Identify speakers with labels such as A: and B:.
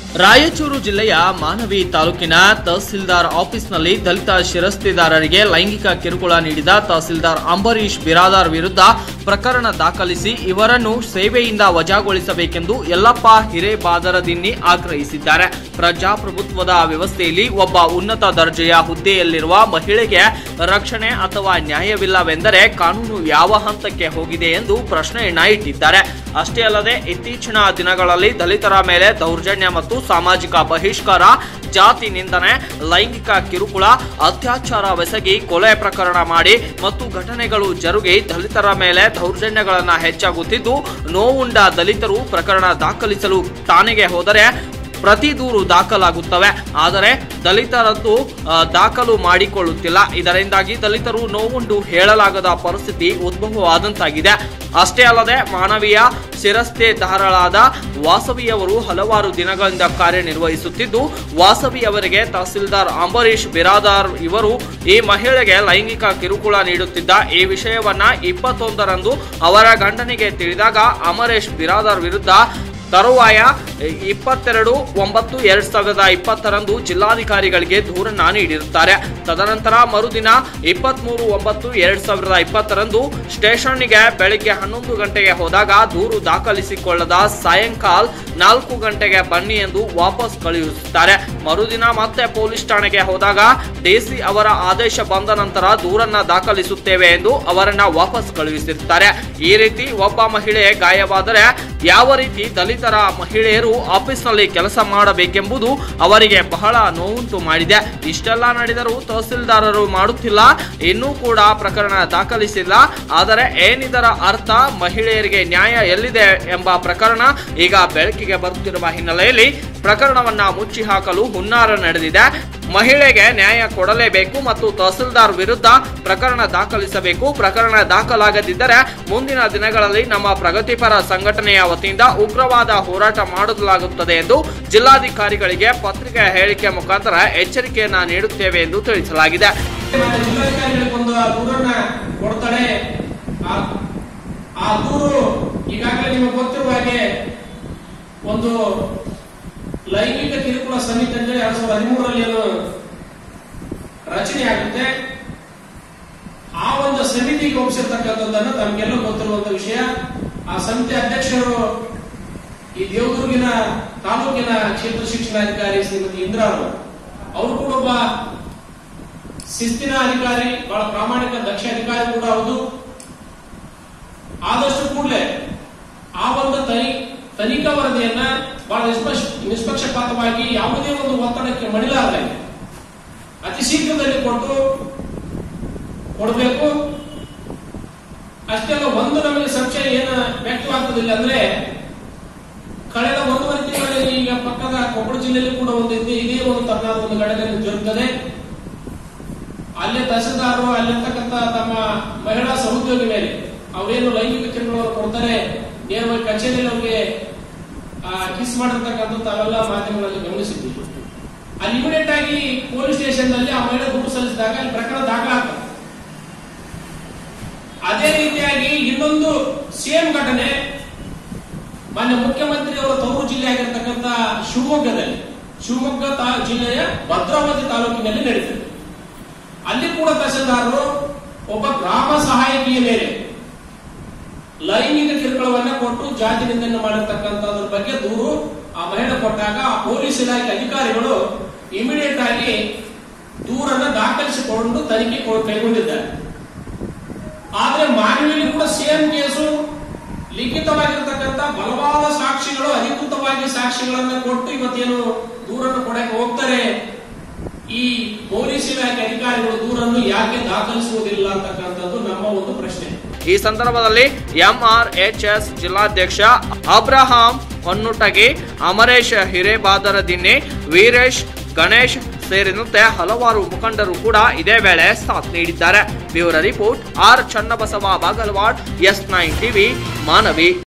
A: ರಾಯಚೂರು ಜಿಲ್ಲೆಯ ಮಾನವಿ ತಾಲೂಕಿನ ತಹಸೀಲ್ದಾರ್ ಆಫೀಸ್ನಲ್ಲಿ ದಲಿತ ಶಿರಸ್ತೆದಾರರಿಗೆ ಲೈಂಗಿಕ ಕಿರುಕುಳ ನೀಡಿದ ತಹಸೀಲ್ದಾರ್ ಅಂಬರೀಶ್ ಬಿರಾದಾರ್ ವಿರುದ್ಧ ಪ್ರಕರಣ ದಾಖಲಿಸಿ ಇವರನ್ನು ಸೇವೆಯಿಂದ ವಜಾಗೊಳಿಸಬೇಕೆಂದು ಯಲ್ಲಪ್ಪ ಹಿರೇಬಾದರದಿನ್ನಿ ಆಗ್ರಹಿಸಿದ್ದಾರೆ ಪ್ರಜಾಪ್ರಭುತ್ವದ ವ್ಯವಸ್ಥೆಯಲ್ಲಿ ಒಬ್ಬ ಉನ್ನತ ದರ್ಜೆಯ ಹುದ್ದೆಯಲ್ಲಿರುವ ಮಹಿಳೆಗೆ ರಕ್ಷಣೆ ಅಥವಾ ನ್ಯಾಯವಿಲ್ಲವೆಂದರೆ ಕಾನೂನು ಯಾವ ಹಂತಕ್ಕೆ ಹೋಗಿದೆ ಎಂದು ಪ್ರಶ್ನೆಯನ್ನ ಇಟ್ಟಿದ್ದಾರೆ ಅಷ್ಟೇ ಅಲ್ಲದೆ ಇತ್ತೀಚಿನ ದಿನಗಳಲ್ಲಿ ದಲಿತರ ಮೇಲೆ ದೌರ್ಜನ್ಯ ಮತ್ತು ಸಾಮಾಜಿಕ ಬಹಿಷ್ಕಾರ ಜಾತಿ ನಿಂದನೆ ಲೈಂಗಿಕ ಕಿರುಕುಳ ಅತ್ಯಾಚಾರವೆಸಗಿ ಕೊಲೆ ಪ್ರಕರಣ ಮಾಡಿ ಮತ್ತು ಘಟನೆಗಳು ಜರುಗಿ ದಲಿತರ ಮೇಲೆ ದೌರ್ಜನ್ಯಗಳನ್ನ ಹೆಚ್ಚಾಗುತ್ತಿದ್ದು ನೋವುಂಡ ದಲಿತರು ಪ್ರಕರಣ ದಾಖಲಿಸಲು ಠಾಣೆಗೆ ಹೋದರೆ ಪ್ರತಿ ದೂರು ದಾಖಲಾಗುತ್ತವೆ ಆದರೆ ದಲಿತರದ್ದು ಆ, ದಾಖಲು ಮಾಡಿಕೊಳ್ಳುತ್ತಿಲ್ಲ ಇದರಿಂದಾಗಿ ದಲಿತರು ನೋವುಂಡು ಹೇಳಲಾಗದ ಪರಿಸ್ಥಿತಿ ಉದ್ಭವವಾದಂತಾಗಿದೆ ಅಷ್ಟೇ ಅಲ್ಲದೆ ಮಾನವೀಯ ಶಿರಸ್ತೆದಾರರಾದ ವಾಸವಿಯವರು ಹಲವಾರು ದಿನಗಳಿಂದ ಕಾರ್ಯನಿರ್ವಹಿಸುತ್ತಿದ್ದು ವಾಸವಿಯವರಿಗೆ ತಹಸೀಲ್ದಾರ್ ಅಂಬರೀಶ್ ಬಿರಾದಾರ್ ಇವರು ಈ ಮಹಿಳೆಗೆ ಲೈಂಗಿಕ ಕಿರುಕುಳ ನೀಡುತ್ತಿದ್ದ ಈ ವಿಷಯವನ್ನ ಇಪ್ಪತ್ತೊಂದರಂದು ಅವರ ಗಂಡನಿಗೆ ತಿಳಿದಾಗ ಅಮರೇಶ್ ಬಿರಾದಾರ್ ವಿರುದ್ಧ ತರುವಾಯ ಇಪ್ಪತ್ತೆರಡು ಒಂಬತ್ತು ಎರಡ್ ಸಾವಿರದ ಇಪ್ಪತ್ತರಂದು ಜಿಲ್ಲಾಧಿಕಾರಿಗಳಿಗೆ ದೂರನ್ನ ನೀಡಿರುತ್ತಾರೆ ತದನಂತರ ಮರುದಿನ ಇಪ್ಪತ್ಮೂರು ಒಂಬತ್ತು ಎರಡ್ ಸಾವಿರದ ಇಪ್ಪತ್ತರಂದು ಸ್ಟೇಷನ್ನಿಗೆ ಬೆಳಿಗ್ಗೆ ಹನ್ನೊಂದು ಗಂಟೆಗೆ ಹೋದಾಗ ದೂರು ದಾಖಲಿಸಿಕೊಳ್ಳದ ಸಾಯಂಕಾಲ ನಾಲ್ಕು ಗಂಟೆಗೆ ಬನ್ನಿ ಎಂದು ವಾಪಸ್ ಕಳುಹಿಸುತ್ತಾರೆ ಮರುದಿನ ಮತ್ತೆ ಪೊಲೀಸ್ ಠಾಣೆಗೆ ಹೋದಾಗ ಡಿಸಿ ಅವರ ಆದೇಶ ಬಂದ ನಂತರ ದೂರನ್ನ ದಾಖಲಿಸುತ್ತೇವೆ ಎಂದು ಅವರನ್ನ ವಾಪಸ್ ಕಳುಹಿಸಿರುತ್ತಾರೆ ಈ ರೀತಿ ಒಬ್ಬ ಮಹಿಳೆ ಗಾಯವಾದರೆ ಯಾವ ರೀತಿ ದಲಿತರ ಮಹಿಳೆಯರು ಆಫೀಸ್ನಲ್ಲಿ ಕೆಲಸ ಮಾಡಬೇಕೆಂಬುದು ಅವರಿಗೆ ಬಹಳ ನೋವುಂಟು ಮಾಡಿದೆ ಇಷ್ಟೆಲ್ಲ ನಡೆದರೂ ತಹಸೀಲ್ದಾರರು ಮಾಡುತ್ತಿಲ್ಲ ಇನ್ನೂ ಕೂಡ ಪ್ರಕರಣ ದಾಖಲಿಸಿಲ್ಲ ಆದರೆ ಏನಿದರ ಅರ್ಥ ಮಹಿಳೆಯರಿಗೆ ನ್ಯಾಯ ಎಲ್ಲಿದೆ ಎಂಬ ಪ್ರಕರಣ ಈಗ ಬೆಳಕಿಗೆ ಬರುತ್ತಿರುವ ಹಿನ್ನೆಲೆಯಲ್ಲಿ ಪ್ರಕರಣವನ್ನ ಮುಚ್ಚಿ ಹಾಕಲು ಹುನ್ನಾರ ನಡೆದಿದೆ ಮಹಿಳೆಗೆ ನ್ಯಾಯ ಕೊಡಲೇಬೇಕು ಮತ್ತು ತಹಸೀಲ್ದಾರ್ ವಿರುದ್ಧ ಪ್ರಕರಣ ದಾಖಲಿಸಬೇಕು ಪ್ರಕರಣ ದಾಖಲಾಗದಿದ್ದರೆ ಮುಂದಿನ ದಿನಗಳಲ್ಲಿ ನಮ್ಮ ಪ್ರಗತಿಪರ ಸಂಘಟನೆಯ ವತಿಯಿಂದ ಉಗ್ರವಾದ ಹೋರಾಟ ಮಾಡಲಾಗುತ್ತದೆ ಎಂದು ಜಿಲ್ಲಾಧಿಕಾರಿಗಳಿಗೆ ಪತ್ರಿಕೆ ಹೇಳಿಕೆ ಮುಖಾಂತರ ಎಚ್ಚರಿಕೆಯನ್ನ ನೀಡುತ್ತೇವೆ ಎಂದು ತಿಳಿಸಲಾಗಿದೆ
B: ಮಾನ್ಯ ಜಿಲ್ಲಾಧಿಕಾರಿಗಳಿಗೆ ಒಂದು ಆ ದೂರನ್ನ ಕೊಡ್ತಾಳೆ ಆ- ಆ ದೂರು ಈಗಾಗಲೇ ನಿಮಗೆ ಗೊತ್ತಿರುವ ಹಾಗೆ ಒಂದು ಲೈಂಗಿಕ ಕಿರುಕುಳ ಸಮಿತಿ ಅಂತ ಹೇಳಿ ಎರಡ್ ಸಾವಿರದ ಹದಿಮೂರರಲ್ಲಿ ಏನು ರಚನೆ ಆಗುತ್ತೆ ಆ ಒಂದು ಸಮಿತಿಗೆ ಒಪ್ಪಿಸಿರ್ತಕ್ಕಂಥದ್ದನ್ನು ತಮಗೆಲ್ಲ ಗೊತ್ತಿರುವಂತ ವಿಷಯ ಆ ಸಮಿತಿ ಅಧ್ಯಕ್ಷರು ಈ ದೇವದುರ್ಗಿನ ತಾಲೂಕಿನ ಕ್ಷೇತ್ರ ಶಿಕ್ಷಣಾಧಿಕಾರಿ ಶ್ರೀಮತಿ ಇಂದ್ರಾ ಅವರು ಅವರು ಕೂಡ ಒಬ್ಬ ಶಿಸ್ತಿನ ಅಧಿಕಾರಿ ಬಹಳ ಪ್ರಾಮಾಣಿಕ ದಕ್ಷ ಅಧಿಕಾರಿ ಕೂಡ ಹೌದು ಆದಷ್ಟು ಕೂಡಲೇ ಆ ಒಂದು ತನಿ ತನಿಖಾ ವರದಿಯನ್ನ ಬಹಳ ನಿಷ್ಪಕ್ಷ ನಿಷ್ಪಕ್ಷಪಾತವಾಗಿ ಯಾವುದೇ ಒಂದು ಒತ್ತಡಕ್ಕೆ ಮಣಿಲಾರದೆ ಅತಿ ಶೀಘ್ರದಲ್ಲಿ ಕೊಟ್ಟು ಕೊಡಬೇಕು ಅಷ್ಟೇ ಅಲ್ಲ ಒಂದು ನಮಗೆ ಸಂಶಯ ಏನು ವ್ಯಕ್ತವಾಗ್ತದಿಲ್ಲ ಅಂದ್ರೆ ಕಳೆದ ಒಂದೂವರೆ ತಿಂಗಳಲ್ಲಿ ಈಗ ಪಕ್ಕದ ಕೊಪ್ಪಳ ಜಿಲ್ಲೆಯಲ್ಲಿ ಕೂಡ ಒಂದು ಇದೆ ಇದೇ ಒಂದು ತರನಾದ ಒಂದು ಘಟನೆ ಜರುಗುತ್ತದೆ ಅಲ್ಲೇ ತಹಸೀಲ್ದಾರರು ಅಲ್ಲಿರ್ತಕ್ಕಂಥ ತಮ್ಮ ಮಹಿಳಾ ಸಹೋದ್ಯೋಗಿ ಮೇಲೆ ಅವರೇನು ಲೈಂಗಿಕ ಕಿರುಕುಳವನ್ನು ಕೊಡ್ತಾರೆ ನೇರವಾಗಿ ಕಚೇರಿಯಲ್ಲಿ ಅವ್ರಿಗೆ ಕಿಸ್ ಮಾಡಿರ್ತಕ್ಕಂಥ ತಾವೆಲ್ಲ ಮಾಧ್ಯಮಗಳಲ್ಲಿ ಗಮನಿಸಿದ್ವಿ ಅಲ್ಲಿ ಇಮಿಡಿಯೇಟ್ ಆಗಿ ಪೊಲೀಸ್ ಸ್ಟೇಷನ್ ನಲ್ಲಿ ಆ ಮಹಿಳೆ ದೂರು ಸಲ್ಲಿಸಿದಾಗ ಅಲ್ಲಿ ಪ್ರಕರಣ ದಾಖಲಾಗ್ತದೆ ಅದೇ ರೀತಿಯಾಗಿ ಇನ್ನೊಂದು ಸೇಮ್ ಘಟನೆ ಮಾನ್ಯ ಮುಖ್ಯಮಂತ್ರಿ ಅವರ ತವರು ಜಿಲ್ಲೆ ಆಗಿರ್ತಕ್ಕಂಥ ಶಿವಮೊಗ್ಗದಲ್ಲಿ ಶಿವಮೊಗ್ಗ ತಾ- ಜಿಲ್ಲೆಯ ಭದ್ರಾವತಿ ತಾಲೂಕಿನಲ್ಲಿ ನಡೀತದೆ ಅಲ್ಲಿ ಕೂಡ ತಹಸೀಲ್ದಾರರು ಒಬ್ಬ ಗ್ರಾಮ ಸಹಾಯಕಿಯ ಮೇಲೆ ಲೈಂಗಿಕ ಕಿರುಕುಳವನ್ನ ಕೊಟ್ಟು ಜಾತಿ ನಿಂದನೆ ಮಾಡಿರ್ತಕ್ಕಂಥದ್ರ ಬಗ್ಗೆ ದೂರು ಆ ಮಹಿಳೆ ಕೊಟ್ಟಾಗ ಆ ಪೊಲೀಸ್ ಇಲಾಖೆ ಅಧಿಕಾರಿಗಳು ಇಮಿಡಿಯೇಟ್ ಆಗಿ ದೂರನ್ನ ದಾಖಲಿಸಿಕೊಂಡು ತನಿಖೆ ಕೊ- ಕೈಗೊಂಡಿದ್ದಾರೆ ಆದ್ರೆ ಮಾನವಿಯಲ್ಲಿ ಕೂಡ ಸೇಮ್ ಕೇಸು ಲಿಖಿತವಾಗಿರ್ತಕ್ಕಂಥ ಬಲವಾದ ಸಾಕ್ಷಿಗಳು ಅಧಿಕೃತವಾಗಿ ಸಾಕ್ಷಿಗಳನ್ನ ಕೊಟ್ಟು ಇವತ್ತೇನು ದೂರನ್ನು ಕೊಡಕ್ಕೆ ಹೋಗ್ತಾರೆ ಈ ಪೊಲೀಸ್ ಇಲಾಖೆ ಅಧಿಕಾರಿಗಳು ದೂರನ್ನು ಯಾಕೆ ದಾಖಲಿಸುವುದಿಲ್ಲ ಅಂತಕ್ಕಂಥದ್ದು ನಮ್ಮ ಒಂದು ಪ್ರಶ್ನೆ
A: ಈ ಸಂದರ್ಭದಲ್ಲಿ ಎಂಆರ್ಎಚ್ಎಸ್ ಜಿಲ್ಲಾಧ್ಯಕ್ಷ ಅಬ್ರಹಾಂ ಹೊನ್ನುಟಗಿ ಅಮರೇಶ್ ಹಿರೇಬಾದರದಿನ್ನಿ ವೀರೇಶ್ ಗಣೇಶ್ ಸೇರಿದಂತೆ ಹಲವಾರು ಮುಖಂಡರು ಕೂಡ ಇದೇ ವೇಳೆ ಸಾಥ್ ನೀಡಿದ್ದಾರೆ bureau report R Channabasava Bagalawad S nine TV Manvi